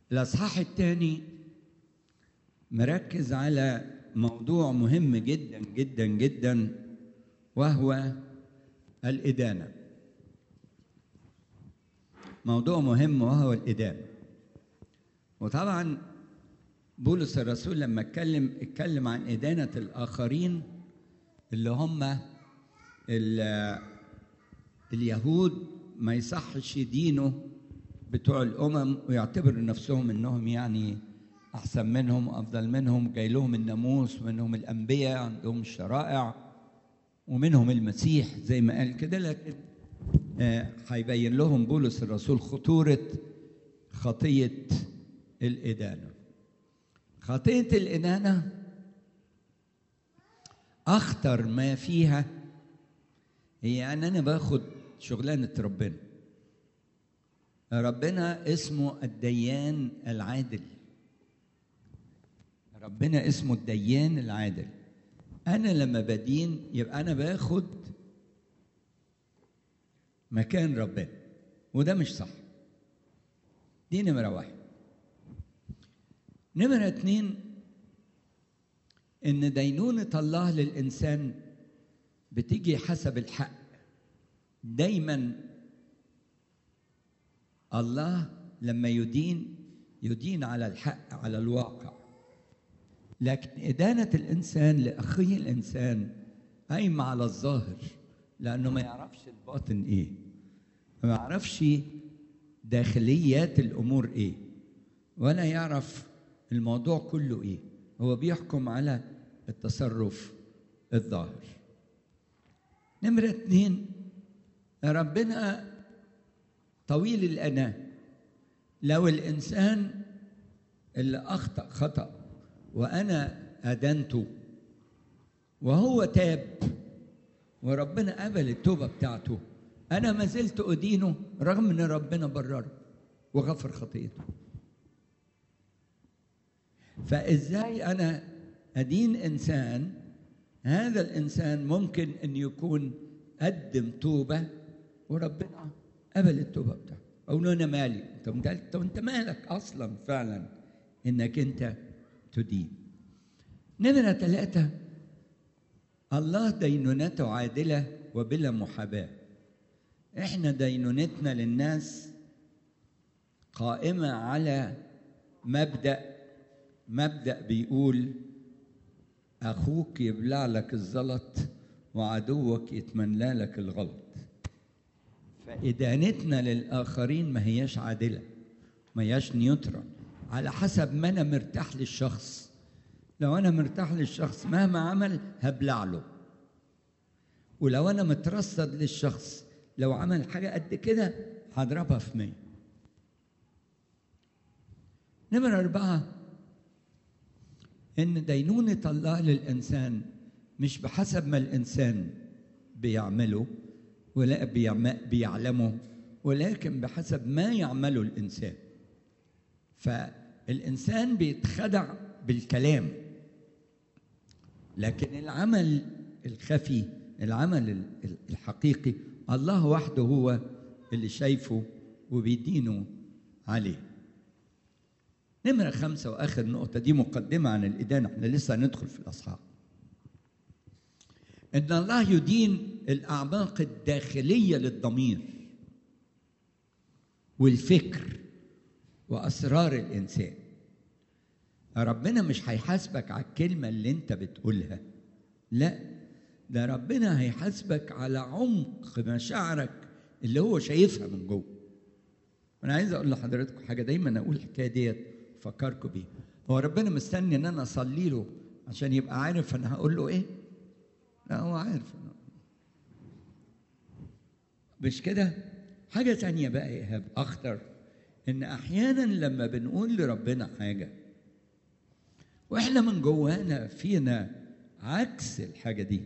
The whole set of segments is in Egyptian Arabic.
الأصحاح الثاني مركز على موضوع مهم جدا جدا جدا وهو الإدانة موضوع مهم وهو الإدانة وطبعا بولس الرسول لما اتكلم اتكلم عن إدانة الآخرين اللي هم اليهود ما يصحش يدينوا بتوع الأمم ويعتبروا نفسهم إنهم يعني أحسن منهم وأفضل منهم جاي لهم الناموس ومنهم الأنبياء عندهم الشرائع ومنهم المسيح زي ما قال كده لكن هيبين آه لهم بولس الرسول خطورة خطية الإدانة خطية الإدانة أخطر ما فيها هي أن أنا باخد شغلانة ربنا ربنا اسمه الديان العادل ربنا اسمه الديان العادل أنا لما بدين يبقى أنا باخد مكان ربنا وده مش صح دي نمرة واحد نمرة اتنين إن دينونة الله للإنسان بتيجي حسب الحق دايما الله لما يدين يدين على الحق على الواقع لكن إدانة الإنسان لأخيه الإنسان قايمة على الظاهر لأنه ما يعرفش الباطن إيه ما يعرفش داخليات الأمور إيه ولا يعرف الموضوع كله إيه هو بيحكم على التصرف الظاهر نمرة اتنين ربنا طويل الأناة لو الإنسان اللي أخطأ خطأ وأنا أدنته وهو تاب وربنا قبل التوبة بتاعته أنا ما زلت أدينه رغم إن ربنا برره وغفر خطيئته فإزاي أنا أدين إنسان هذا الإنسان ممكن أن يكون قدم توبة وربنا قبل التوبة بتاعته أقول له أنا مالي طب أنت طب أنت مالك أصلا فعلا إنك أنت تدين نمرة ثلاثة الله دينونته عادلة وبلا محاباة احنا دينونتنا للناس قائمة على مبدأ مبدأ بيقول أخوك يبلع لك الزلط وعدوك يتمنى لك الغلط فإدانتنا للآخرين ما هياش عادلة ما هياش نيوترال على حسب ما أنا مرتاح للشخص لو أنا مرتاح للشخص مهما عمل هبلع له ولو أنا مترصد للشخص لو عمل حاجة قد كده هضربها في مية نمرة أربعة إن دينونة الله للإنسان مش بحسب ما الإنسان بيعمله ولا بيعلمه ولكن بحسب ما يعمله الإنسان فالإنسان بيتخدع بالكلام لكن العمل الخفي العمل الحقيقي الله وحده هو اللي شايفه وبيدينه عليه نمرة خمسة وآخر نقطة دي مقدمة عن الإدانة احنا لسه هندخل في الأصحاب إن الله يدين الأعماق الداخلية للضمير والفكر وأسرار الإنسان ربنا مش هيحاسبك على الكلمة اللي أنت بتقولها لا ده ربنا هيحاسبك على عمق مشاعرك اللي هو شايفها من جوه أنا عايز أقول لحضراتكم حاجة دايما أقول الحكاية ديت أفكركم بيها هو ربنا مستني إن أنا أصلي له عشان يبقى عارف أنا هقول له إيه؟ لا هو عارف مش كده؟ حاجة تانية بقى يا إيهاب أخطر إن أحيانا لما بنقول لربنا حاجة وإحنا من جوانا فينا عكس الحاجة دي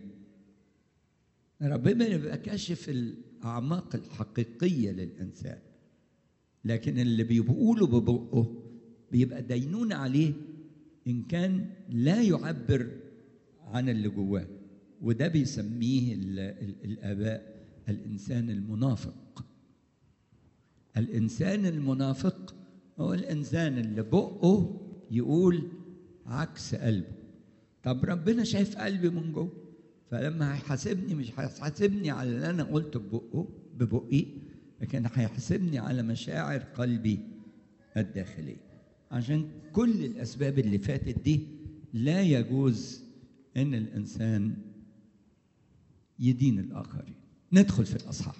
ربنا يبقى كاشف الأعماق الحقيقية للإنسان لكن اللي بيقوله ببقه بيبقى دينون عليه إن كان لا يعبر عن اللي جواه وده بيسميه ال ال الآباء الإنسان المنافق الإنسان المنافق هو الإنسان اللي بقه يقول عكس قلبه طب ربنا شايف قلبي من جوه فلما هيحاسبني مش هيحاسبني على اللي أنا قلته ببقه ببقي لكن هيحاسبني على مشاعر قلبي الداخلية عشان كل الأسباب اللي فاتت دي لا يجوز إن الإنسان يدين الآخرين ندخل في الأصحاح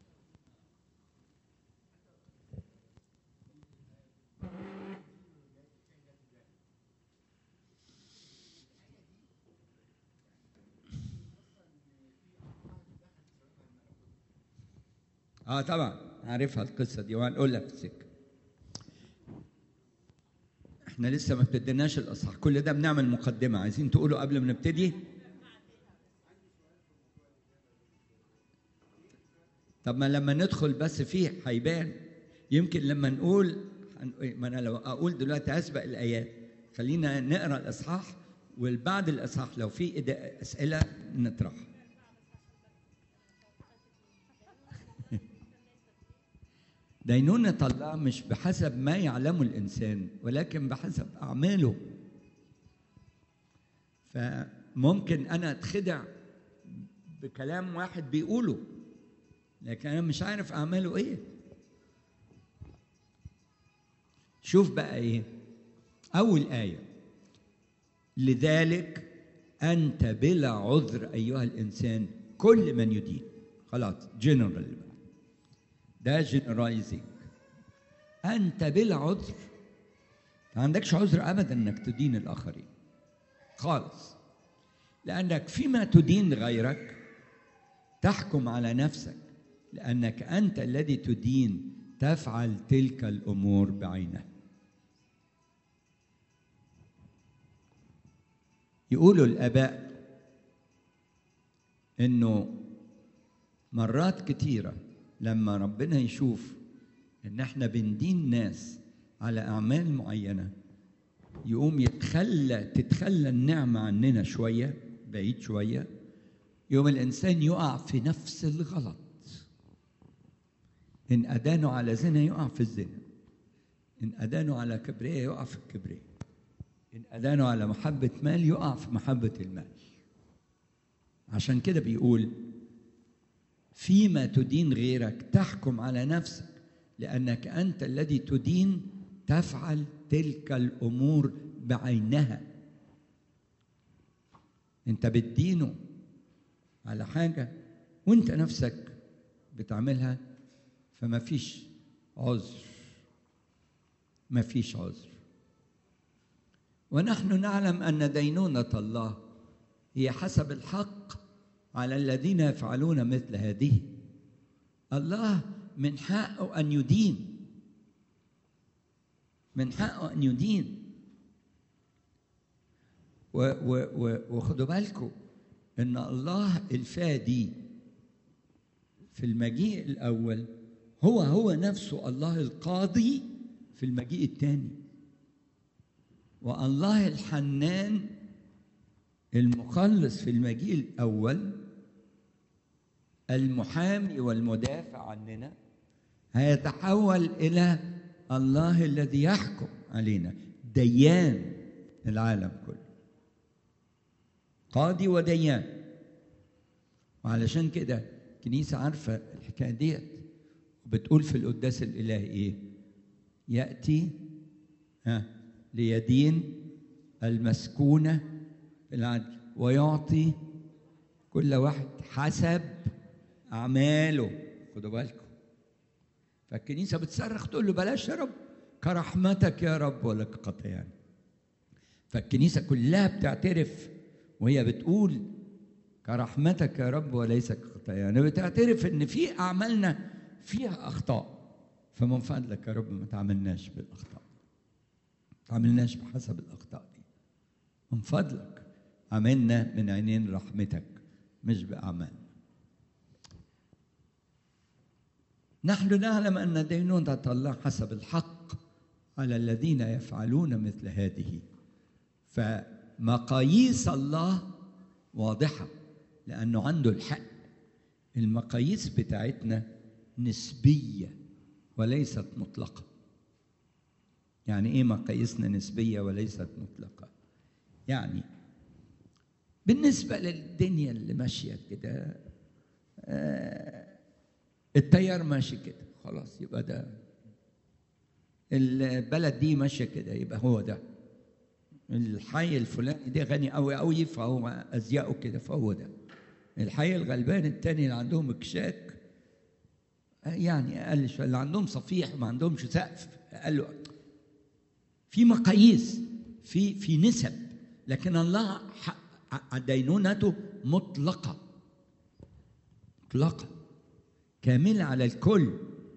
اه طبعا عارفها القصه دي وهنقول لك في السكه احنا لسه ما ابتديناش الاصحاح كل ده بنعمل مقدمه عايزين تقولوا قبل ما نبتدي طب ما لما ندخل بس فيه هيبان يمكن لما نقول ما انا لو اقول دلوقتي اسبق الايات خلينا نقرا الاصحاح وبعد الاصحاح لو في اسئله نطرحها دينونة الله مش بحسب ما يعلمه الإنسان ولكن بحسب أعماله فممكن أنا أتخدع بكلام واحد بيقوله لكن أنا مش عارف أعماله إيه شوف بقى إيه أول آية لذلك أنت بلا عذر أيها الإنسان كل من يدين خلاص جنرال ده جنرايزنج انت بلا عذر ما عندكش عذر ابدا انك تدين الاخرين خالص لانك فيما تدين غيرك تحكم على نفسك لانك انت الذي تدين تفعل تلك الامور بعينها يقولوا الاباء انه مرات كتيره لما ربنا يشوف ان احنا بندين ناس على اعمال معينه يقوم يتخلى تتخلى النعمه عننا شويه بعيد شويه يوم الانسان يقع في نفس الغلط ان ادانه على زنا يقع في الزنا ان ادانه على كبرياء يقع في الكبرياء ان ادانه على محبه مال يقع في محبه المال عشان كده بيقول فيما تدين غيرك تحكم على نفسك لانك انت الذي تدين تفعل تلك الامور بعينها انت بتدينه على حاجه وانت نفسك بتعملها فما فيش عذر ما فيش عذر ونحن نعلم ان دينونه الله هي حسب الحق على الذين يفعلون مثل هذه الله من حقه ان يدين من حقه ان يدين وخدوا بالكم ان الله الفادي في المجيء الاول هو هو نفسه الله القاضي في المجيء الثاني والله الحنان المخلص في المجيء الاول المحامي والمدافع عننا هيتحول الى الله الذي يحكم علينا ديان العالم كله قاضي وديان وعلشان كده الكنيسة عارفة الحكاية ديت بتقول في القداس الإلهي إيه؟ يأتي ها ليدين المسكونة في العدل ويعطي كل واحد حسب أعماله خدوا بالكم فالكنيسة بتصرخ تقول له بلاش يا رب كرحمتك يا رب ولك خطيان فالكنيسة كلها بتعترف وهي بتقول كرحمتك يا رب وليس كخطايانا بتعترف ان في اعمالنا فيها اخطاء فمن فضلك يا رب ما تعاملناش بالاخطاء ما تعاملناش بحسب الاخطاء دي من فضلك عملنا من عينين رحمتك مش باعمالنا نحن نعلم ان دينونة الله حسب الحق على الذين يفعلون مثل هذه فمقاييس الله واضحه لانه عنده الحق المقاييس بتاعتنا نسبيه وليست مطلقه يعني ايه مقاييسنا نسبيه وليست مطلقه يعني بالنسبه للدنيا اللي ماشيه كده آه التيار ماشي كده خلاص يبقى ده البلد دي ماشيه كده يبقى هو ده الحي الفلاني ده غني قوي قوي فهو ازياءه كده فهو ده الحي الغلبان التاني اللي عندهم اكشاك يعني اقل شويه اللي عندهم صفيح وما عندهمش سقف اقل في مقاييس في في نسب لكن الله دينونته مطلقه مطلقه كامله على الكل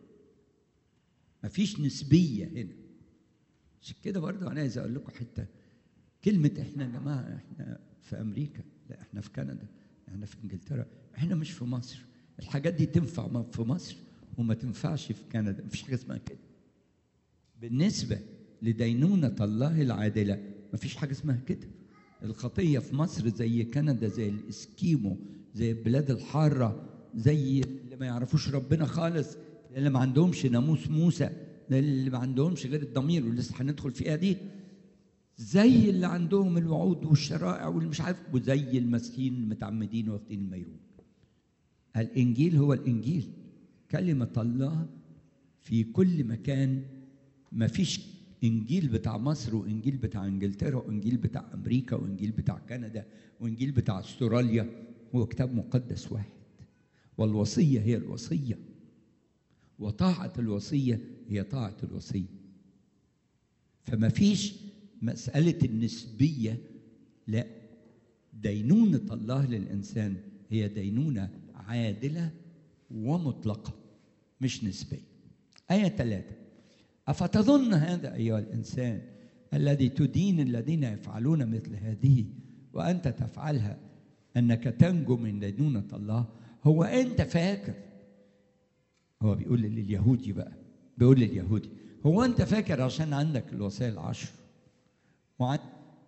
مفيش نسبيه هنا عشان كده برضه انا عايز اقول لكم حته كلمه احنا يا جماعه احنا في امريكا لا احنا في كندا احنا في انجلترا احنا مش في مصر الحاجات دي تنفع في مصر وما تنفعش في كندا مفيش حاجه اسمها كده بالنسبه لدينونه الله العادله مفيش حاجه اسمها كده الخطيه في مصر زي كندا زي الاسكيمو زي البلاد الحاره زي اللي ما يعرفوش ربنا خالص اللي ما عندهمش ناموس موسى اللي ما عندهمش غير الضمير ولسه هندخل فيها دي زي اللي عندهم الوعود والشرائع واللي مش عارف وزي المسيحيين المتعمدين واخدين الميرون الانجيل هو الانجيل كلمه الله في كل مكان ما فيش انجيل بتاع مصر وانجيل بتاع انجلترا وانجيل بتاع امريكا وانجيل بتاع كندا وانجيل بتاع استراليا هو كتاب مقدس واحد والوصيه هي الوصيه وطاعه الوصيه هي طاعه الوصيه فما فيش مساله النسبيه لا دينونه الله للانسان هي دينونه عادله ومطلقه مش نسبيه ايه ثلاثه أفتظن هذا أيها الإنسان الذي تدين الذين يفعلون مثل هذه وأنت تفعلها أنك تنجو من دينونة الله هو أنت فاكر هو بيقول لليهودي بقى بيقول لليهودي هو أنت فاكر عشان عندك الوسائل العشر وعندك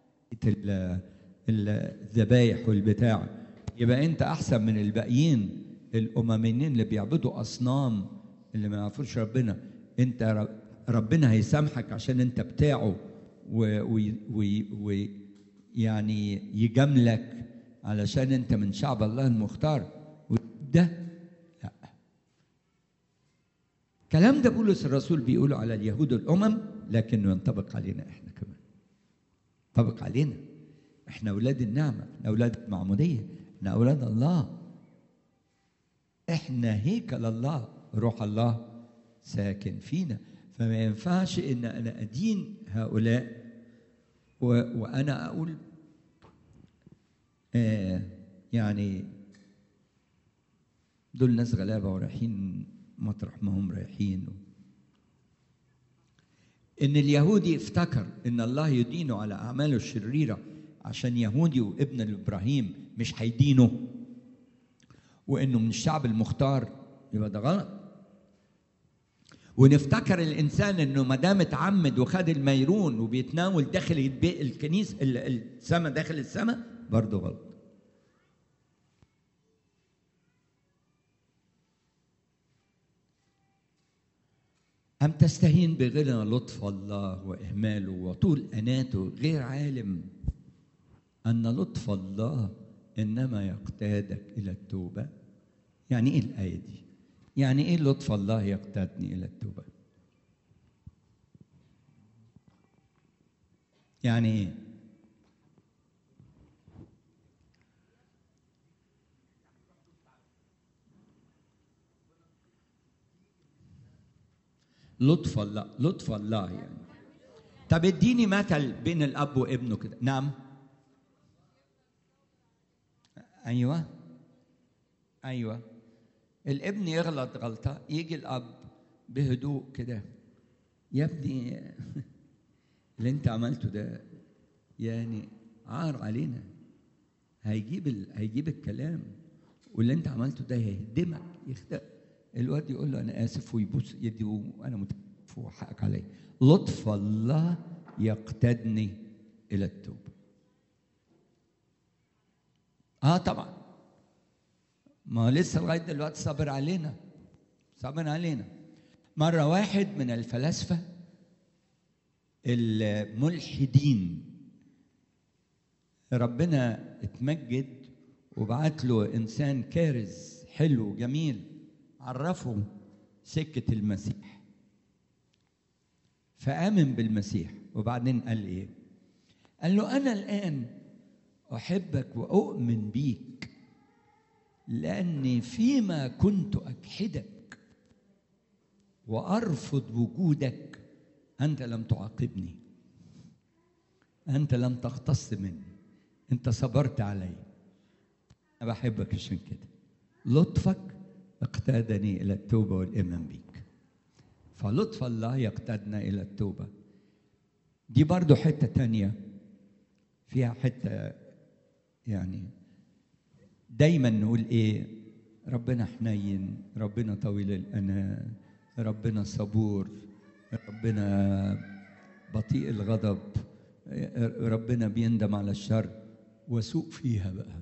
الذبايح والبتاع يبقى أنت أحسن من الباقيين الأمميين اللي بيعبدوا أصنام اللي ما يعرفوش ربنا أنت ربنا هيسامحك عشان انت بتاعه ويعني يجاملك علشان انت من شعب الله المختار وده لا الكلام ده بولس الرسول بيقوله على اليهود الامم لكنه ينطبق علينا احنا كمان ينطبق علينا احنا اولاد النعمه احنا اولاد المعموديه احنا اولاد الله احنا هيكل الله روح الله ساكن فينا فما ينفعش ان انا ادين هؤلاء و... وانا اقول آه يعني دول ناس غلابه ورايحين مطرح ما هم رايحين ان اليهودي افتكر ان الله يدينه على اعماله الشريره عشان يهودي وابن ابراهيم مش هيدينه وانه من الشعب المختار يبقى ده غلط ونفتكر الانسان انه ما دام اتعمد وخد الميرون وبيتناول داخل الكنيسه السماء داخل السماء برضه غلط أم تستهين بغنى لطف الله وإهماله وطول أناته غير عالم أن لطف الله إنما يقتادك إلى التوبة يعني إيه الآية دي؟ يعني ايه لطف الله يقتادني الى التوبه يعني ايه لطف الله لطف الله يعني طب اديني مثل بين الاب وابنه كده نعم ايوه ايوه الابن يغلط غلطه يجي الاب بهدوء كده يا ابني اللي انت عملته ده يعني عار علينا هيجيب ال... هيجيب الكلام واللي انت عملته ده هيهدمك يخدق الواد يقول له انا اسف ويبوس يدي وانا متاسف وحقك عليا لطف الله يقتدني الى التوبه اه طبعا ما لسه لغايه دلوقتي صابر علينا صابر علينا مره واحد من الفلاسفه الملحدين ربنا اتمجد وبعت له انسان كارز حلو جميل عرفه سكه المسيح فامن بالمسيح وبعدين قال ايه قال له انا الان احبك واؤمن بيك لاني فيما كنت اجحدك وارفض وجودك انت لم تعاقبني انت لم تختص مني انت صبرت علي انا بحبك عشان كده لطفك اقتادني الى التوبه والايمان بيك فلطف الله يقتادنا الى التوبه دي برضو حته تانية فيها حته يعني دايما نقول ايه ربنا حنين ربنا طويل الاناه ربنا صبور ربنا بطيء الغضب ربنا بيندم على الشر وسوء فيها بقى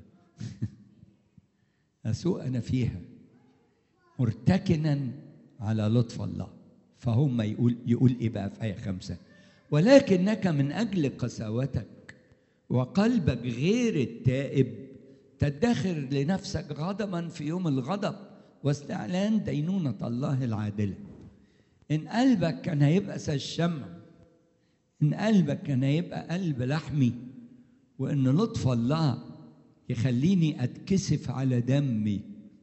أسوء أنا فيها مرتكنا على لطف الله فهم يقول يقول إيه بقى في آية خمسة ولكنك من أجل قساوتك وقلبك غير التائب تدخر لنفسك غضبا في يوم الغضب واستعلان دينونة الله العادلة إن قلبك كان هيبقى الشمع إن قلبك كان هيبقى قلب لحمي وإن لطف الله يخليني أتكسف على دمي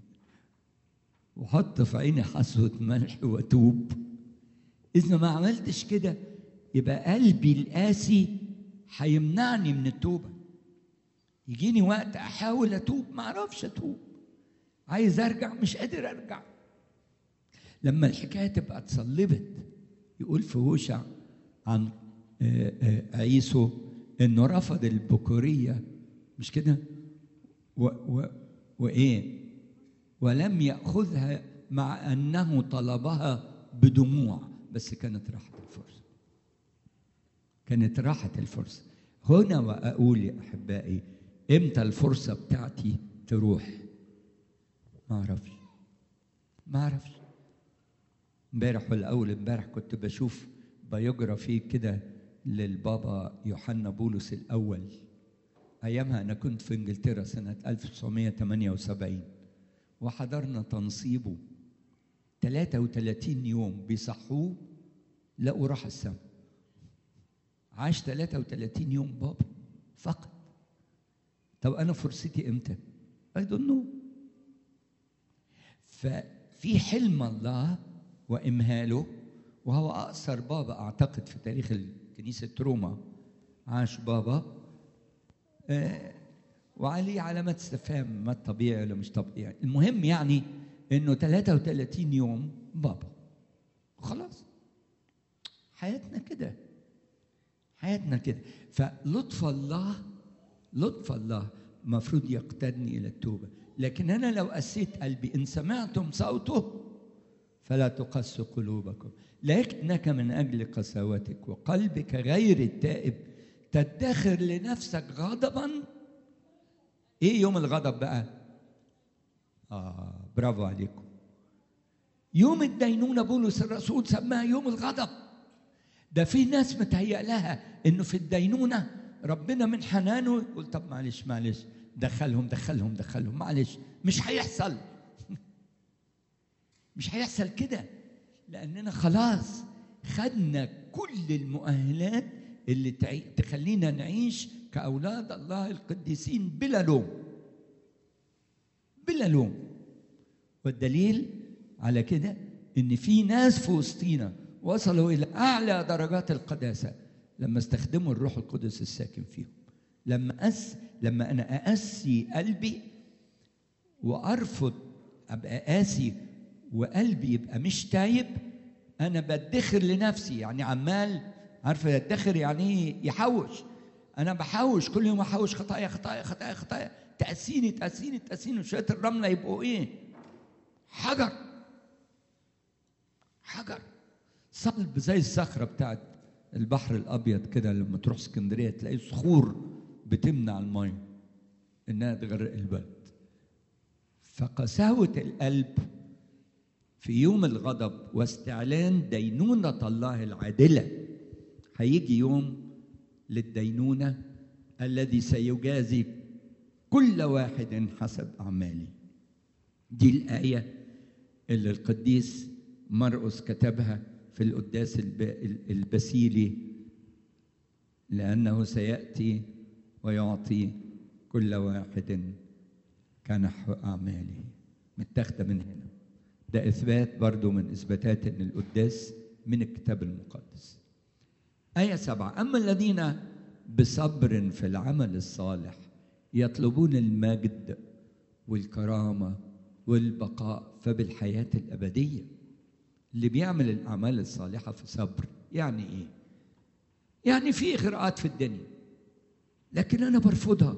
وحط في عيني حصوة ملح وأتوب إذا ما عملتش كده يبقى قلبي القاسي هيمنعني من التوبة يجيني وقت أحاول أتوب ما أعرفش أتوب عايز أرجع مش قادر أرجع لما الحكاية تبقى اتصلبت يقول في هوشع عن عيسو انه رفض البكوريه مش كده و و وايه ولم ياخذها مع انه طلبها بدموع بس كانت راحت الفرصه كانت راحت الفرصه هنا واقول يا احبائي امتى الفرصه بتاعتي تروح ما اعرفش ما اعرفش امبارح ولا اول امبارح كنت بشوف بايوجرافي كده للبابا يوحنا بولس الأول أيامها أنا كنت في إنجلترا سنة 1978 وحضرنا تنصيبه 33 يوم بيصحوه لقوا راح السماء عاش 33 يوم بابا فقط طب أنا فرصتي إمتى؟ I don't know ففي حلم الله وإمهاله وهو أقصر بابا أعتقد في تاريخ كنيسة روما عاش بابا آه وعليه علامات استفهام ما طبيعي ولا مش طبيعي المهم يعني انه 33 يوم بابا خلاص حياتنا كده حياتنا كده فلطف الله لطف الله المفروض يقتدني الى التوبه لكن انا لو قسيت قلبي ان سمعتم صوته فلا تقسوا قلوبكم لكنك من اجل قساوتك وقلبك غير التائب تدخر لنفسك غضبا ايه يوم الغضب بقى اه برافو عليكم يوم الدينونة بولس الرسول سماها يوم الغضب ده في ناس متهيأ لها انه في الدينونة ربنا من حنانه يقول طب معلش معلش دخلهم دخلهم دخلهم معلش مش هيحصل مش هيحصل كده لاننا خلاص خدنا كل المؤهلات اللي تعي... تخلينا نعيش كاولاد الله القديسين بلا لوم بلا لوم والدليل على كده ان في ناس في وسطينا وصلوا الى اعلى درجات القداسه لما استخدموا الروح القدس الساكن فيهم لما أس لما انا ااسي قلبي وارفض ابقى قاسي وقلبي يبقى مش تايب انا بدخر لنفسي يعني عمال عارفه يدخر يعني ايه يحوش انا بحوش كل يوم احوش خطايا خطايا خطايا خطايا تاسيني تاسيني تاسيني وشويه الرمله يبقوا ايه حجر حجر صلب زي الصخره بتاعت البحر الابيض كده لما تروح اسكندريه تلاقي صخور بتمنع الميه انها تغرق البلد فقساوه القلب في يوم الغضب واستعلان دينونه الله العادله هيجي يوم للدينونة الذي سيجازي كل واحد حسب أعماله دي الآية اللي القديس مرقس كتبها في القداس البسيلي لأنه سيأتي ويعطي كل واحد كنحو أعماله متاخدة من هنا ده إثبات برضو من إثباتات إن القداس من الكتاب المقدس آية سبعة أما الذين بصبر في العمل الصالح يطلبون المجد والكرامة والبقاء فبالحياة الأبدية اللي بيعمل الأعمال الصالحة في صبر يعني إيه؟ يعني في إغراءات في الدنيا لكن أنا برفضها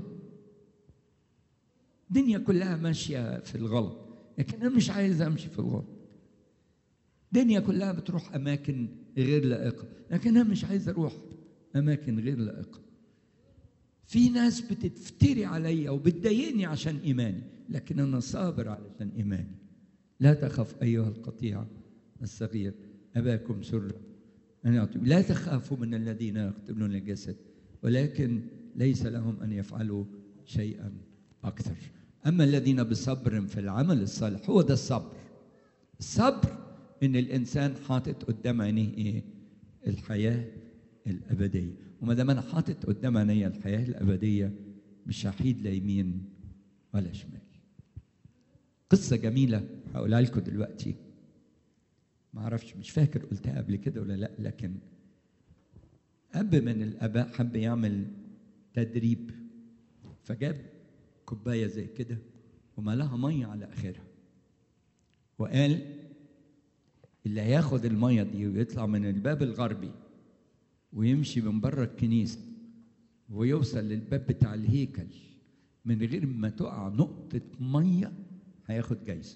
الدنيا كلها ماشية في الغلط لكن أنا مش عايز أمشي في الغلط الدنيا كلها بتروح أماكن غير لائقة لكن أنا مش عايز أروح أماكن غير لائقة في ناس بتفتري عليا وبتضايقني عشان إيماني لكن أنا صابر علشان إيماني لا تخف أيها القطيع الصغير أباكم سر أن يعطيكم لا تخافوا من الذين يقتلون الجسد ولكن ليس لهم أن يفعلوا شيئا أكثر أما الذين بصبر في العمل الصالح هو ده الصبر الصبر إن الإنسان حاطط قدام عينيه إيه؟ الحياة الأبدية وما دام أنا حاطط قدام عينيا الحياة الأبدية مش هحيد لا يمين ولا شمال قصة جميلة هقولها لكم دلوقتي ما اعرفش مش فاكر قلتها قبل كده ولا لا لكن اب من الاباء حب يعمل تدريب فجاب كوبايه زي كده وملاها ميه على اخرها وقال اللي هياخد الميه دي ويطلع من الباب الغربي ويمشي من بره الكنيسه ويوصل للباب بتاع الهيكل من غير ما تقع نقطه ميه هياخد جايزه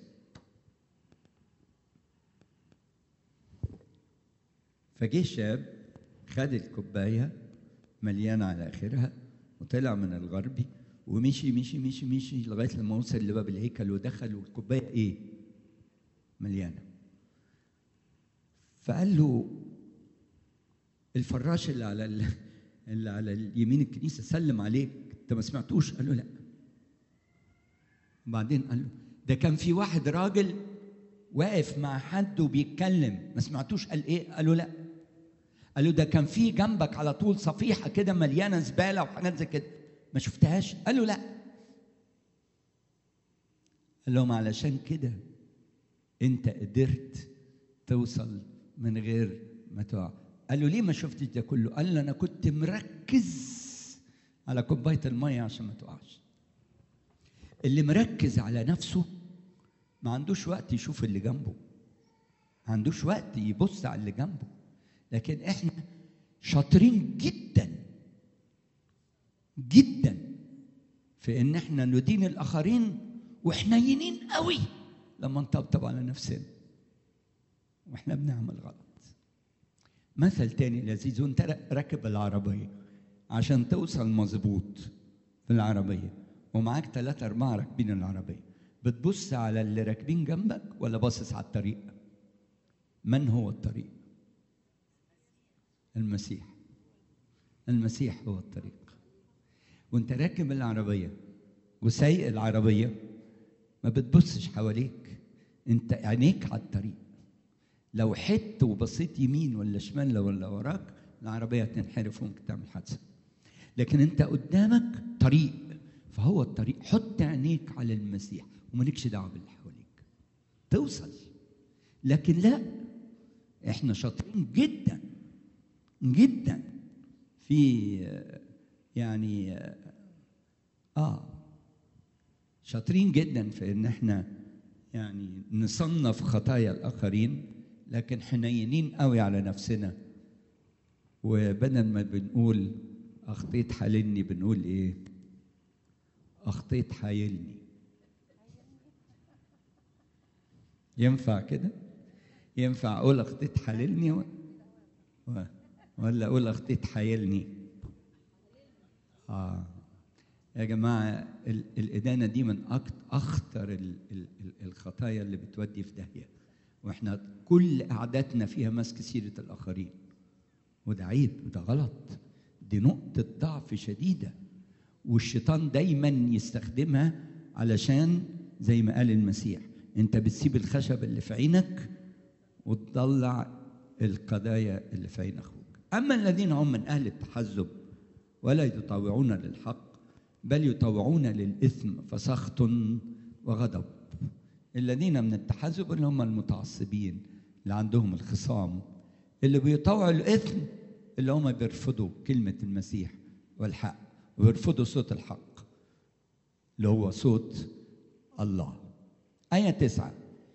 فجه شاب خد الكوبايه مليانه على اخرها وطلع من الغربي ومشي مشي مشي مشي لغايه لما وصل لباب الهيكل ودخل والكوبايه ايه؟ مليانه. فقال له الفراش اللي على ال... اللي على اليمين الكنيسه سلم عليك انت ما سمعتوش؟ قال له لا. وبعدين قال له ده كان في واحد راجل واقف مع حد وبيتكلم ما سمعتوش قال ايه؟ قال له لا. قال له ده كان في جنبك على طول صفيحه كده مليانه زباله وحاجات زي كده ما شفتهاش قال له لا قال لهم علشان كده انت قدرت توصل من غير ما تقع قال له ليه ما شفتش ده كله قال له انا كنت مركز على كوبايه الميه عشان ما تقعش اللي مركز على نفسه ما عندوش وقت يشوف اللي جنبه ما عندوش وقت يبص على اللي جنبه لكن احنا شاطرين جدا جدا في ان احنا ندين الاخرين وحنينين قوي لما نطبطب على نفسنا واحنا بنعمل غلط مثل تاني لذيذ وانت راكب العربيه عشان توصل مظبوط في العربيه ومعاك ثلاثة أربعة راكبين العربية بتبص على اللي راكبين جنبك ولا باصص على الطريق؟ من هو الطريق؟ المسيح المسيح هو الطريق وانت راكب العربية وسايق العربية ما بتبصش حواليك انت عينيك على الطريق لو حت وبصيت يمين ولا شمال ولا وراك العربية تنحرف وممكن تعمل حادثة لكن انت قدامك طريق فهو الطريق حط عينيك على المسيح ومالكش دعوة باللي حواليك توصل لكن لا احنا شاطرين جدا جدا في يعني اه شاطرين جدا في ان احنا يعني نصنف خطايا الاخرين لكن حنينين قوي على نفسنا وبدل ما بنقول اخطيت حاللني بنقول ايه اخطيت حايلني ينفع كده ينفع اقول اخطيت حاللني و... و... ولا اقول اخطيت حايلني اه يا جماعه ال... الادانه دي من أكت... اخطر ال... ال... الخطايا اللي بتودي في داهيه واحنا كل قعداتنا فيها ماسك سيره الاخرين وده عيب وده غلط دي نقطة ضعف شديدة والشيطان دايما يستخدمها علشان زي ما قال المسيح انت بتسيب الخشب اللي في عينك وتطلع القضايا اللي في عين اخوك اما الذين هم من اهل التحزب ولا يطاوعون للحق بل يطوعون للاثم فسخط وغضب الذين من التحزب اللي هم المتعصبين اللي عندهم الخصام اللي بيطوعوا الاثم اللي هم بيرفضوا كلمه المسيح والحق وبيرفضوا صوت الحق اللي هو صوت الله آية تسعة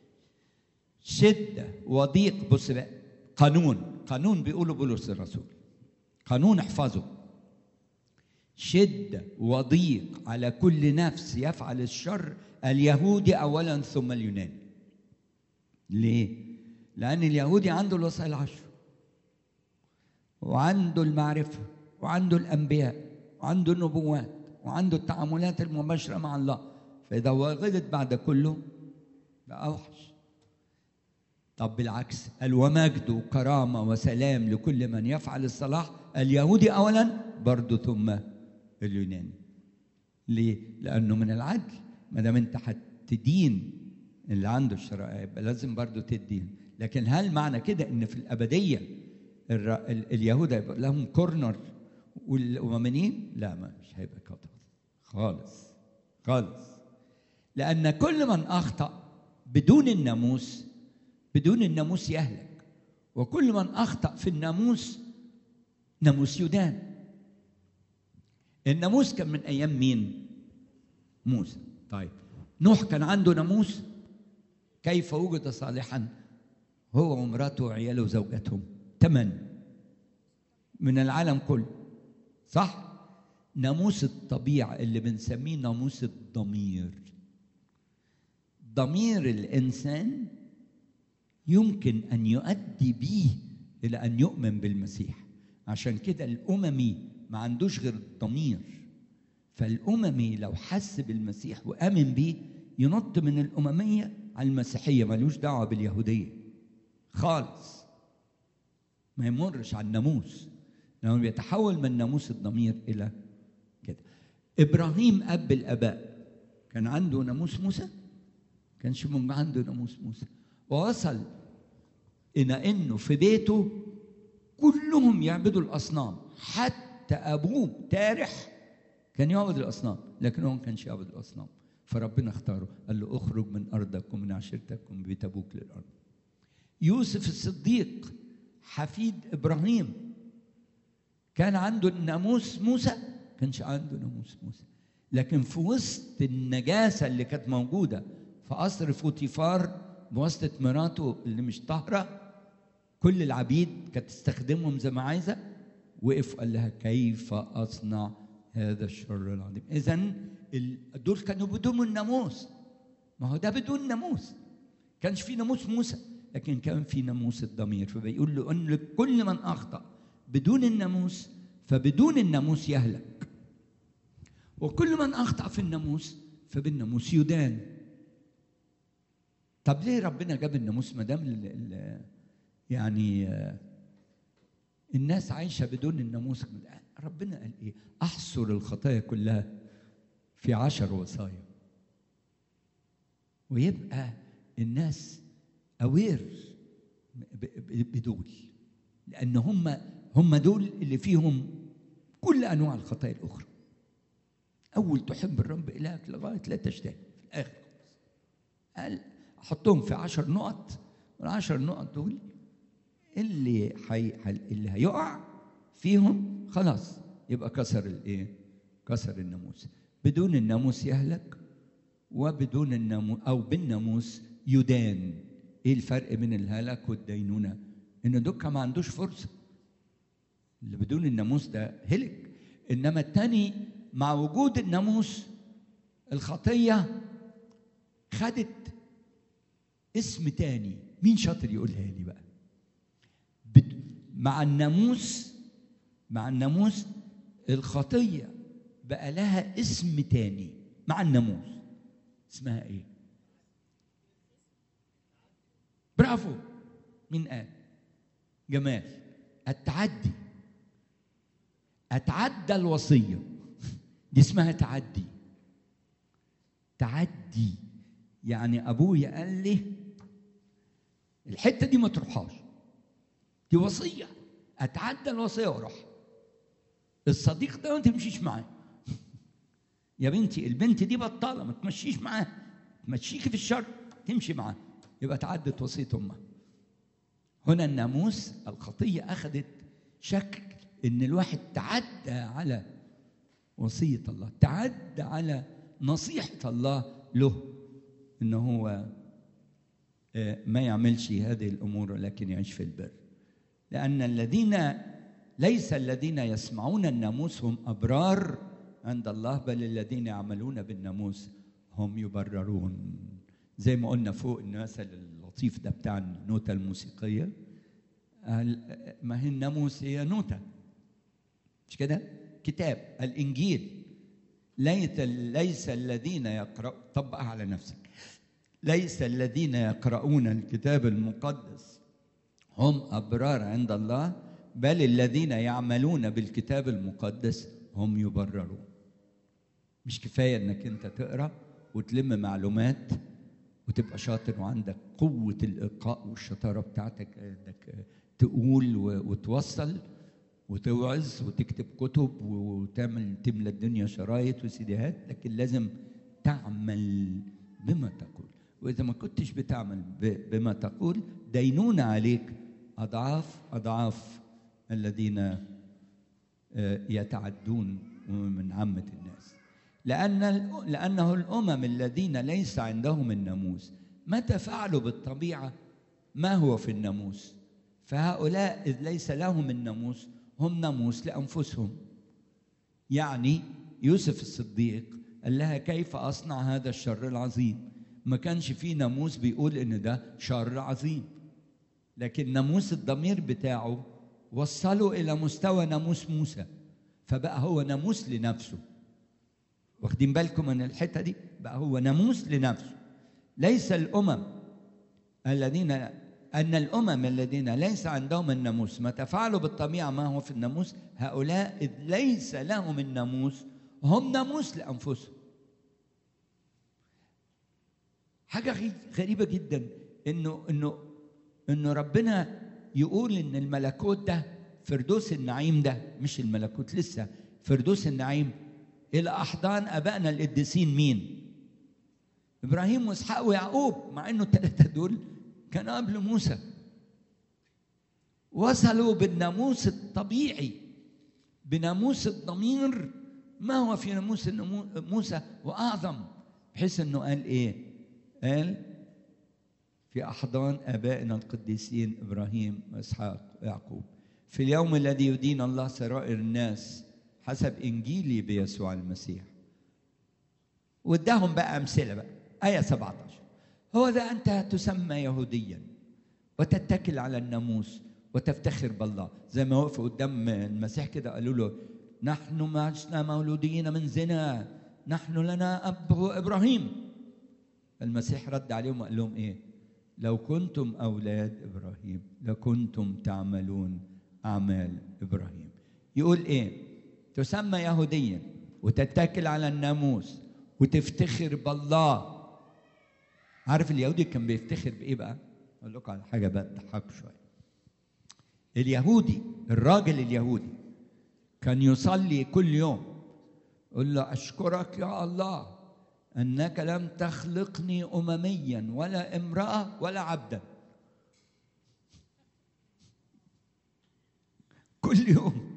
شدة وضيق بص بقى قانون قانون بيقوله بولس الرسول قانون احفظه شدة وضيق على كل نفس يفعل الشر اليهودي أولا ثم اليوناني ليه؟ لأن اليهودي عنده الوصايا العشر وعنده المعرفة وعنده الأنبياء وعنده النبوات وعنده التعاملات المباشرة مع الله فإذا هو غلط بعد كله بقى أوحش طب بالعكس قال ومجد وكرامة وسلام لكل من يفعل الصلاح اليهودي أولا برضه ثم اليوناني ليه؟ لأنه من العدل ما دام أنت هتدين اللي عنده الشرائع يبقى لازم برضه تدين لكن هل معنى كده إن في الأبدية الر- ال- اليهود هيبقى لهم كورنر والأمميين؟ لا ما مش هيبقى كده خالص خالص لأن كل من أخطأ بدون الناموس بدون الناموس يهلك وكل من أخطأ في الناموس ناموس يدان الناموس كان من أيام مين؟ موسى طيب نوح كان عنده ناموس كيف وجد صالحا هو ومراته وعياله وزوجتهم ثمن من العالم كله صح ناموس الطبيعة اللي بنسميه ناموس الضمير ضمير الإنسان يمكن أن يؤدي به إلى أن يؤمن بالمسيح عشان كده الأممي ما عندوش غير الضمير فالأممي لو حس بالمسيح وآمن بيه ينط من الأممية على المسيحية ملوش دعوة باليهودية خالص ما يمرش على الناموس لأنه بيتحول من ناموس الضمير إلى كده إبراهيم أب الآباء كان عنده ناموس موسى كانش من عنده ناموس موسى ووصل إلى إنه في بيته كلهم يعبدوا الأصنام حتى أبوه تارح كان يعبد الأصنام لكن هو ما كانش يعبد الأصنام فربنا اختاره قال له اخرج من أرضك ومن عشيرتك ومن بيت أبوك للأرض يوسف الصديق حفيد إبراهيم كان عنده الناموس موسى كانش عنده ناموس موسى لكن في وسط النجاسة اللي كانت موجودة في قصر فوتيفار بواسطة مراته اللي مش طاهرة كل العبيد كانت تستخدمهم زي ما عايزة وقف قال لها كيف أصنع هذا الشر العظيم إذا دول كانوا بدون الناموس ما هو ده بدون ناموس كانش في ناموس موسى لكن كان في ناموس الضمير فبيقول له ان كل من اخطا بدون الناموس فبدون الناموس يهلك وكل من اخطا في الناموس فبالناموس يدان طب ليه ربنا جاب الناموس ما دام ال- ال- يعني آه، الناس عايشه بدون الناموس ربنا قال ايه احصر الخطايا كلها في عشر وصايا ويبقى الناس اوير بدول لان هم هم دول اللي فيهم كل انواع الخطايا الاخرى اول تحب الرب الهك لغايه لا تشتهي في الاخر قال احطهم في عشر نقط والعشر نقط دول اللي حي... اللي هيقع فيهم خلاص يبقى كسر الايه كسر الناموس بدون الناموس يهلك وبدون الناموس او بالناموس يدان ايه الفرق بين الهلاك والدينونه ان دوكا ما عندوش فرصه اللي بدون الناموس ده هلك انما التاني مع وجود الناموس الخطيه خدت اسم تاني مين شاطر يقولها لي بقى بد- مع الناموس مع الناموس الخطيه بقى لها اسم تاني مع الناموس اسمها ايه برافو مين قال جمال التعدي اتعدى الوصيه دي اسمها تعدي تعدي يعني ابويا قال لي الحته دي ما تروحهاش دي وصيه اتعدى الوصيه واروح الصديق ده ما تمشيش معاه يا بنتي البنت دي بطاله ما تمشيش معاها تمشيكي في الشر تمشي معاه يبقى تعدت وصيه امها هنا الناموس الخطيه اخذت شكل ان الواحد تعدى على وصيه الله تعدى على نصيحه الله له ان هو ما يعملش هذه الامور ولكن يعيش في البر لان الذين ليس الذين يسمعون الناموس هم ابرار عند الله بل الذين يعملون بالناموس هم يبررون زي ما قلنا فوق المثل اللطيف ده بتاع النوتة الموسيقية ما هي الناموس هي نوتة مش كده؟ كتاب الإنجيل ليس ليس الذين يقرأ طبقها على نفسك ليس الذين يقرؤون الكتاب المقدس هم أبرار عند الله بل الذين يعملون بالكتاب المقدس هم يبررون مش كفاية انك انت تقرأ وتلم معلومات وتبقى شاطر وعندك قوة الإلقاء والشطارة بتاعتك انك تقول وتوصل وتوعظ وتكتب كتب وتعمل تملى الدنيا شرايط وسيديهات لكن لازم تعمل بما تقول وإذا ما كنتش بتعمل بما تقول دينون عليك أضعاف أضعاف الذين يتعدون من عامة الناس لأن لأنه الأمم الذين ليس عندهم الناموس متى فعلوا بالطبيعة ما هو في الناموس فهؤلاء إذ ليس لهم الناموس هم ناموس لأنفسهم يعني يوسف الصديق قال لها كيف أصنع هذا الشر العظيم ما كانش فيه ناموس بيقول إن ده شر عظيم لكن ناموس الضمير بتاعه وصله إلى مستوى ناموس موسى فبقى هو ناموس لنفسه واخدين بالكم من الحته دي بقى هو ناموس لنفسه ليس الامم الذين ان الامم الذين ليس عندهم الناموس ما تفعلوا بالطبيعه ما هو في الناموس هؤلاء اذ ليس لهم الناموس هم ناموس لانفسهم حاجه غريبه جدا انه انه انه ربنا يقول ان الملكوت ده فردوس النعيم ده مش الملكوت لسه فردوس النعيم الى احضان ابائنا القديسين مين ابراهيم واسحاق ويعقوب مع انه الثلاثه دول كانوا قبل موسى وصلوا بالناموس الطبيعي بناموس الضمير ما هو في ناموس موسى واعظم بحيث انه قال ايه قال في احضان ابائنا القديسين ابراهيم واسحاق ويعقوب في اليوم الذي يدين الله سرائر الناس حسب انجيلي بيسوع المسيح واداهم بقى امثله بقى ايه 17 هو ذا انت تسمى يهوديا وتتكل على الناموس وتفتخر بالله زي ما وقفوا قدام المسيح كده قالوا له نحن ما عشنا مولودين من زنا نحن لنا اب ابراهيم المسيح رد عليهم وقال لهم ايه لو كنتم اولاد ابراهيم لكنتم تعملون اعمال ابراهيم يقول ايه تسمى يهوديا وتتكل على الناموس وتفتخر بالله عارف اليهودي كان بيفتخر بايه بقى اقول لكم على حاجه بقى تضحكوا شويه اليهودي الراجل اليهودي كان يصلي كل يوم يقول له اشكرك يا الله انك لم تخلقني امميا ولا امراه ولا عبدا كل يوم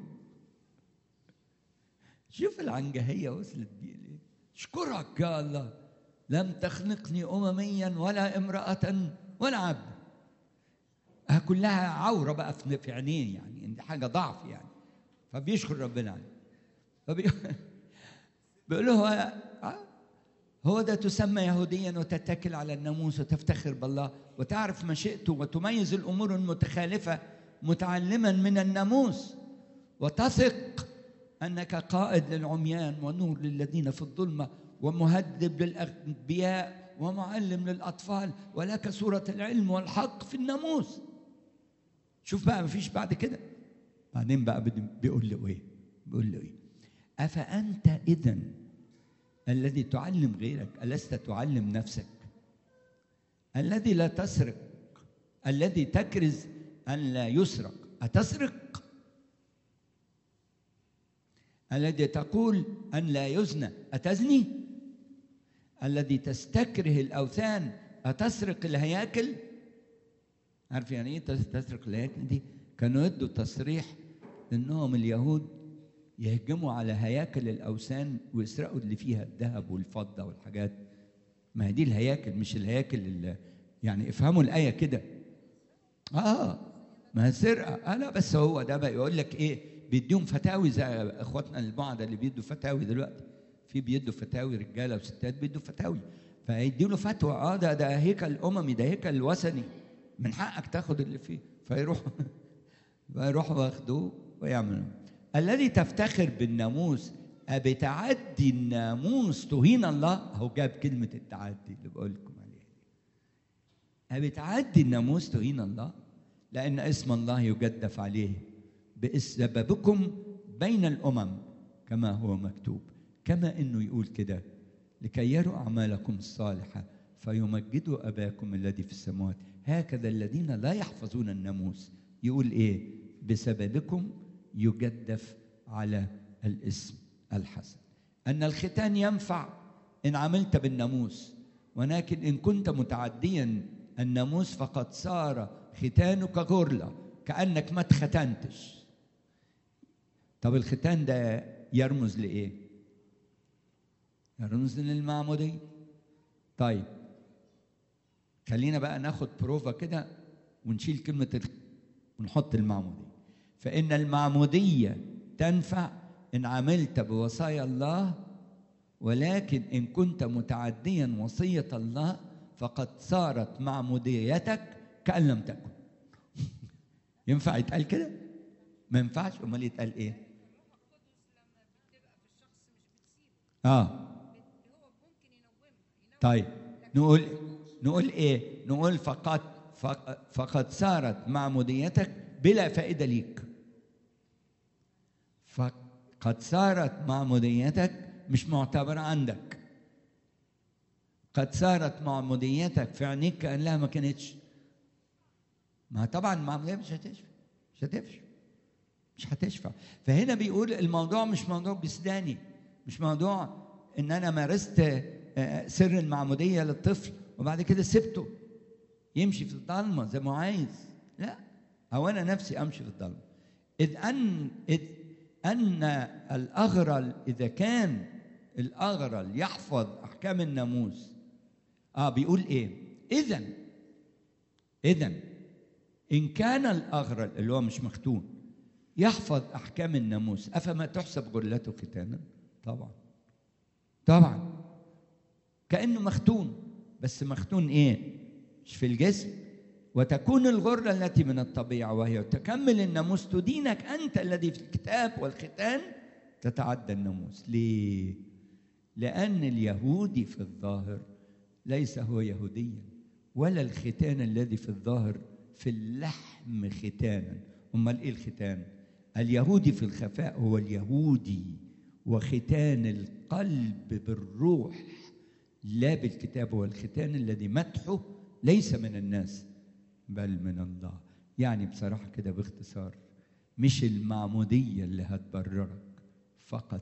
شوف العنجهيه وصلت بيه ليه اشكرك يا الله لم تخلقني امميا ولا امراه ولا عبدا كلها عوره بقى في عينيه يعني دي حاجه ضعف يعني فبيشكر ربنا عليه فبي... بيقول له هو ده تسمى يهوديا وتتكل على الناموس وتفتخر بالله وتعرف مشيئته وتميز الامور المتخالفه متعلما من الناموس وتثق انك قائد للعميان ونور للذين في الظلمه ومهذب للاغبياء ومعلم للاطفال ولك صوره العلم والحق في الناموس شوف بقى مفيش بعد كده بعدين بقى بيقول له ايه بيقول له ايه افانت اذا الذي تعلم غيرك الست تعلم نفسك الذي لا تسرق الذي تكرز ان لا يسرق اتسرق الذي تقول ان لا يزنى اتزني الذي تستكره الاوثان اتسرق الهياكل عارف يعني ايه تسرق الهياكل دي كانوا يدوا تصريح انهم اليهود يهجموا على هياكل الاوثان ويسرقوا اللي فيها الذهب والفضه والحاجات ما هي دي الهياكل مش الهياكل اللي يعني افهموا الايه كده اه ما هي سرقه آه لا بس هو ده بقى يقول لك ايه بيديهم فتاوي زي اخواتنا البعض اللي بيدوا فتاوي دلوقتي في بيدوا فتاوي رجاله وستات بيدوا فتاوي فيدي له فتوى اه ده ده هيكل اممي ده هيكل وثني من حقك تاخد اللي فيه فيروح فيروح واخدوه ويعملوا الذي تفتخر بالناموس أبتعدي الناموس تهين الله أهو جاب كلمة التعدي اللي بقول لكم عليها دي أبتعدي الناموس تهين الله لأن اسم الله يجدف عليه بسببكم بين الأمم كما هو مكتوب كما إنه يقول كده لكي يروا أعمالكم الصالحة فيمجدوا أباكم الذي في السماوات هكذا الذين لا يحفظون الناموس يقول إيه بسببكم يجدف على الاسم الحسن أن الختان ينفع إن عملت بالناموس ولكن إن كنت متعديا الناموس فقد صار ختانك غرلة كأنك ما اتختنتش طب الختان ده يرمز لإيه؟ يرمز للمعمودية طيب خلينا بقى ناخد بروفا كده ونشيل كلمة الخ... ونحط المعمودية فإن المعمودية تنفع إن عملت بوصايا الله ولكن إن كنت متعديا وصية الله فقد صارت معموديتك كأن لم تكن ينفع يتقال كده؟ ما ينفعش أمال يتقال إيه؟ آه طيب نقول نقول إيه؟ نقول فقد فقد صارت معموديتك بلا فائدة ليك فقد صارت معموديتك مش معتبرة عندك قد صارت معموديتك في عينيك كأنها ما كانتش ما طبعا المعمودية مش هتشفى مش هتشفى مش هتشفى فهنا بيقول الموضوع مش موضوع جسداني مش موضوع ان انا مارست سر المعمودية للطفل وبعد كده سبته يمشي في الضلمة زي ما عايز لا أو أنا نفسي أمشي في الضلمة إذ أن إذ أن الأغرل إذا كان الأغرل يحفظ أحكام الناموس آه بيقول إيه؟ إذا إذا إن كان الأغرل اللي هو مش مختون يحفظ أحكام الناموس أفما تحسب غرلته ختانا؟ طبعا طبعا كأنه مختون بس مختون إيه؟ مش في الجسم وتكون الغرة التي من الطبيعة وهي تكمل الناموس تدينك أنت الذي في الكتاب والختان تتعدى الناموس ليه؟ لأن اليهودي في الظاهر ليس هو يهوديا ولا الختان الذي في الظاهر في اللحم ختانا أمال إيه الختان؟ اليهودي في الخفاء هو اليهودي وختان القلب بالروح لا بالكتاب هو الختان الذي مدحه ليس من الناس بل من الله يعني بصراحة كده باختصار مش المعمودية اللي هتبررك فقط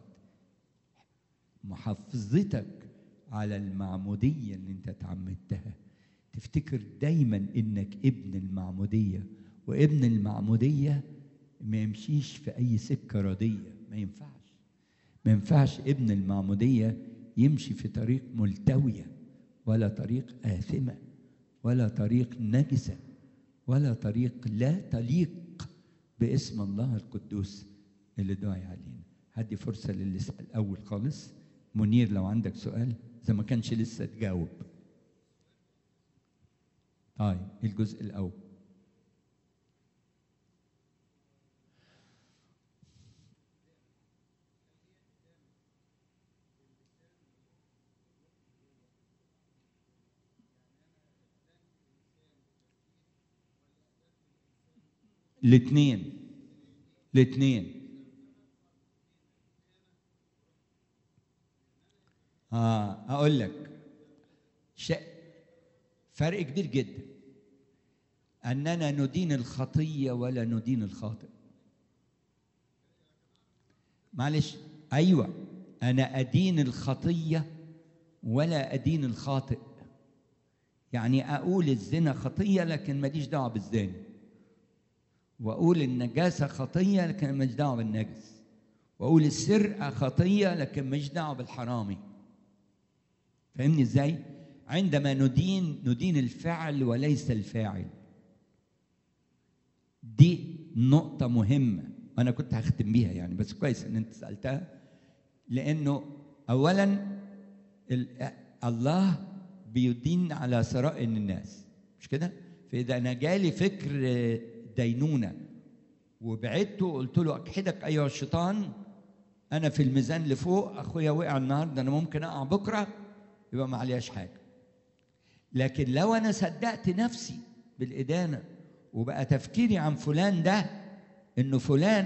محافظتك على المعمودية اللي انت تعمدتها تفتكر دايما انك ابن المعمودية وابن المعمودية ما يمشيش في اي سكة ردية ما ينفعش ما ينفعش ابن المعمودية يمشي في طريق ملتوية ولا طريق آثمة ولا طريق نجسة ولا طريق لا تليق باسم الله القدوس اللي دعي علينا هدي فرصة للي سأل أول خالص منير لو عندك سؤال إذا ما كانش لسه تجاوب طيب الجزء الأول الاثنين الاثنين اه اقول لك شيء فرق كبير جدا اننا ندين الخطيه ولا ندين الخاطئ معلش ايوه انا ادين الخطيه ولا ادين الخاطئ يعني اقول الزنا خطيه لكن ماليش دعوه بالزاني واقول النجاسه خطيه لكن ماليش دعوه بالنجس واقول السرقه خطيه لكن ماليش دعوه بالحرامي فاهمني ازاي عندما ندين ندين الفعل وليس الفاعل دي نقطة مهمة أنا كنت هختم بيها يعني بس كويس إن أنت سألتها لأنه أولا الله بيدين على سرائر الناس مش كده؟ فإذا أنا جالي فكر دينونة وبعدته وقلت له أكحدك أيها الشيطان أنا في الميزان لفوق أخويا وقع النهاردة أنا ممكن أقع بكرة يبقى ما عليهاش حاجة لكن لو أنا صدقت نفسي بالإدانة وبقى تفكيري عن فلان ده انه فلان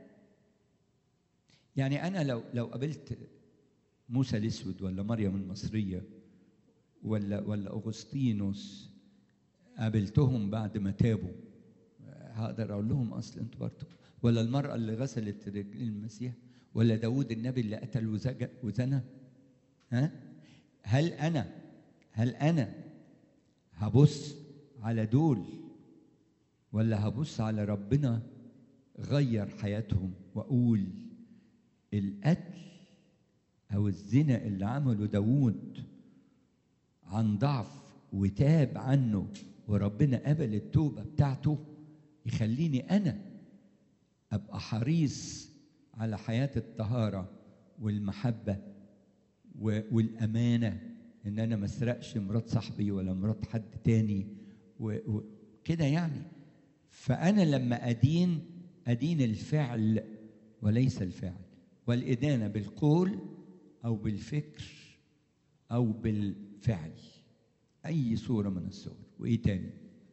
يعني انا لو لو قابلت موسى الاسود ولا مريم المصريه ولا ولا اغسطينوس قابلتهم بعد ما تابوا هقدر اقول لهم اصل انتوا برضه ولا المراه اللي غسلت رجلين المسيح ولا داود النبي اللي قتل وزنى ها هل انا هل انا هبص على دول ولا هبص على ربنا غير حياتهم واقول القتل او الزنا اللي عمله داوود عن ضعف وتاب عنه وربنا قبل التوبه بتاعته يخليني انا ابقى حريص على حياه الطهاره والمحبه والامانه ان انا ما اسرقش مرات صاحبي ولا مرات حد تاني وكده يعني فأنا لما أدين أدين الفعل وليس الفعل والإدانة بالقول أو بالفكر أو بالفعل أي صورة من الصور وإيه تاني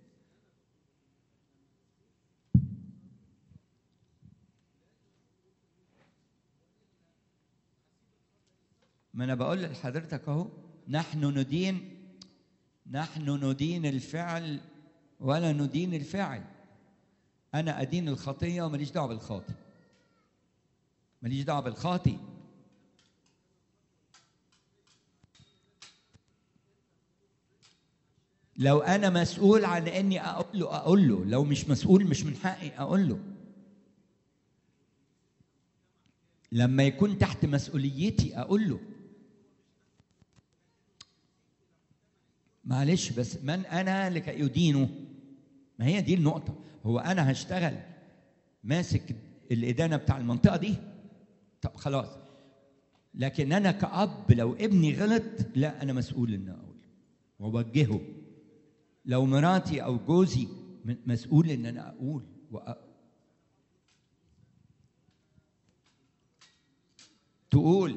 ما أنا بقول لحضرتك أهو نحن ندين نحن ندين الفعل ولا ندين الفاعل انا ادين الخطيه وماليش دعوه بالخاطي ماليش دعوه بالخاطي لو انا مسؤول عن اني اقول له اقول له لو مش مسؤول مش من حقي اقول له لما يكون تحت مسؤوليتي اقول له معلش بس من انا لكي ادينه ما هي دي النقطة هو أنا هشتغل ماسك الإدانة بتاع المنطقة دي طب خلاص لكن أنا كأب لو ابني غلط لا أنا مسؤول إن أقول وأوجهه لو مراتي أو جوزي مسؤول إن أنا أقول وأ... تقول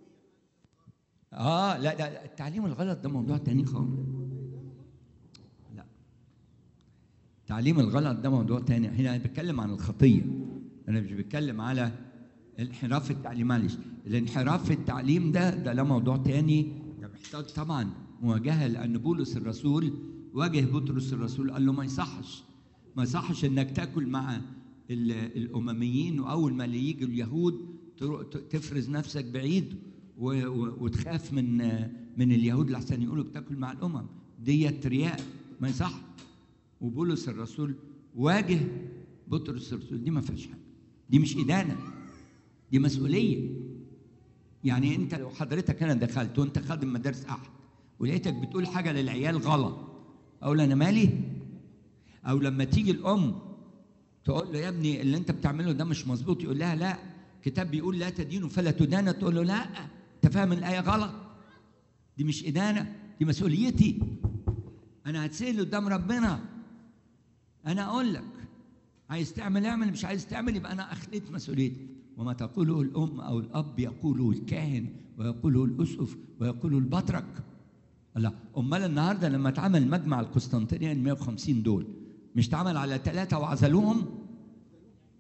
اه لا لا التعليم الغلط ده موضوع تاني خالص لا تعليم الغلط ده موضوع تاني هنا انا بتكلم عن الخطيه انا مش بتكلم على الانحراف في التعليم معلش الانحراف في التعليم ده ده له موضوع تاني ده محتاج طبعا مواجهه لان بولس الرسول واجه بطرس الرسول قال له ما يصحش ما يصحش انك تاكل مع الامميين واول ما يجي اليهود تفرز نفسك بعيد وتخاف من من اليهود لحسن يقولوا بتاكل مع الامم ديت رياء ما يصح وبولس الرسول واجه بطرس الرسول دي ما فيهاش حاجه دي مش ادانه دي مسؤوليه يعني انت لو حضرتك انا دخلت وانت خادم مدارس احد ولقيتك بتقول حاجه للعيال غلط اقول انا مالي او لما تيجي الام تقول له يا ابني اللي انت بتعمله ده مش مظبوط يقول لها لا كتاب بيقول لا تدينوا فلا تدان تقول له لا انت فاهم الايه غلط دي مش ادانه دي مسؤوليتي انا هتسال قدام ربنا انا اقول لك عايز تعمل اعمل مش عايز تعمل يبقى انا اخليت مسؤوليتي وما تقوله الام او الاب يقوله الكاهن ويقوله الاسقف ويقوله البطرك لا امال النهارده لما اتعمل مجمع القسطنطينيه ال 150 دول مش اتعمل على ثلاثه وعزلوهم عزلوهم, عزلوهم. ليه؟ بالظبط كده.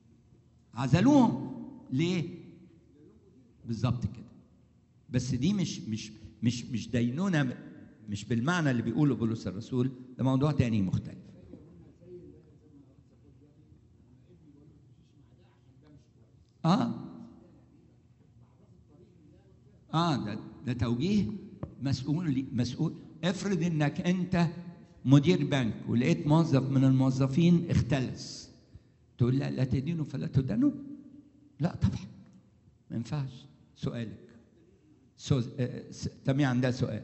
بس دي مش مش مش مش دينونه مش بالمعنى اللي بيقوله بولس الرسول ده موضوع تاني مختلف اه اه ده ده توجيه مسؤول مسؤول افرض انك انت مدير بنك ولقيت موظف من الموظفين اختلس تقول لا لا تدينه فلا تدانوا لا طبعا ما ينفعش سؤالك سو... آه، س- تمي عندها سؤال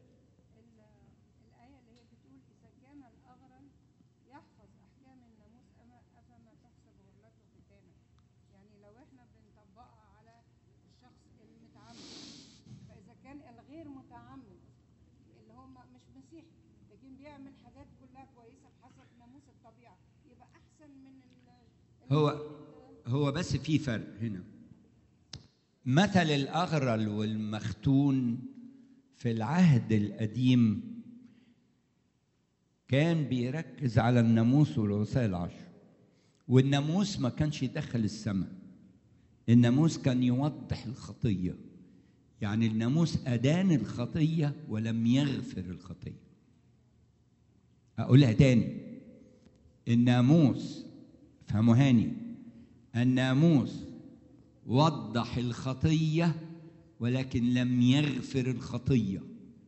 الآية اللي هي بتقول إذا كان الأغرل يحفظ أحكام الناموس أما أفما تحسب غرلته ختانا يعني لو إحنا بنطبقها على الشخص المتعمد فإذا كان الغير متعمد اللي هم مش مسيحي لكن بيعمل حاجات كلها كويسة بحسب ناموس الطبيعة يبقى أحسن من ال هو هو بس في فرق هنا مثل الأغرل والمختون في العهد القديم كان بيركز على الناموس والوصايا العشر والناموس ما كانش يدخل السماء الناموس كان يوضح الخطية يعني الناموس أدان الخطية ولم يغفر الخطية أقولها تاني الناموس فهموا هاني الناموس وضح الخطية ولكن لم يغفر الخطية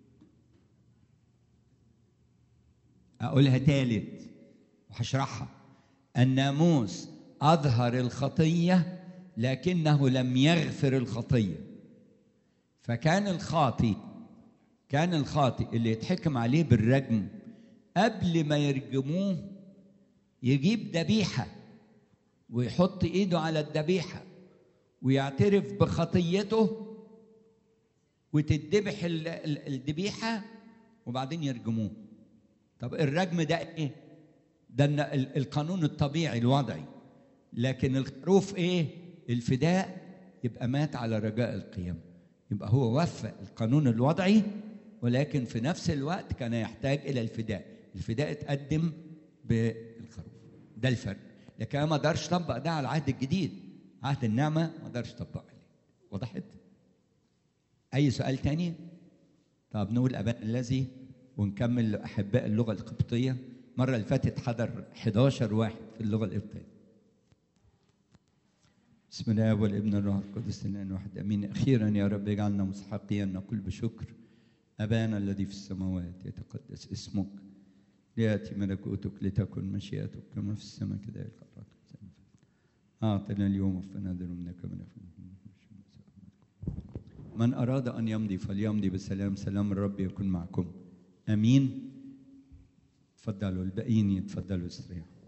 أقولها تالت وهشرحها الناموس أظهر الخطية لكنه لم يغفر الخطية فكان الخاطي كان الخاطئ اللي يتحكم عليه بالرجم قبل ما يرجموه يجيب ذبيحه ويحط ايده على الذبيحه ويعترف بخطيته وتتذبح ال- ال- الذبيحه وبعدين يرجموه طب الرجم ده ايه ده الن- ال- القانون الطبيعي الوضعي لكن الخروف ايه الفداء يبقى مات على رجاء القيامه يبقى هو وفى القانون الوضعي ولكن في نفس الوقت كان يحتاج الى الفداء الفداء اتقدم بالخروف ده الفرق لكن انا ما اقدرش اطبق ده على العهد الجديد عهد النعمه ما اقدرش اطبق عليه وضحت اي سؤال تاني طب نقول ابانا الذي ونكمل احباء اللغه القبطيه المره اللي فاتت حضر 11 واحد في اللغه القبطيه بسم الله والابن الروح القدس الان واحد امين اخيرا يا رب اجعلنا مستحقين نقول بشكر ابانا الذي في السماوات يتقدس اسمك لياتي ملكوتك لتكن مشيئتك كما في السماء كذلك على الارض اعطنا اليوم وفنا منك من من اراد ان يمضي فليمضي بسلام سلام الرب يكن معكم امين تفضلوا الباقيين يتفضلوا استريحوا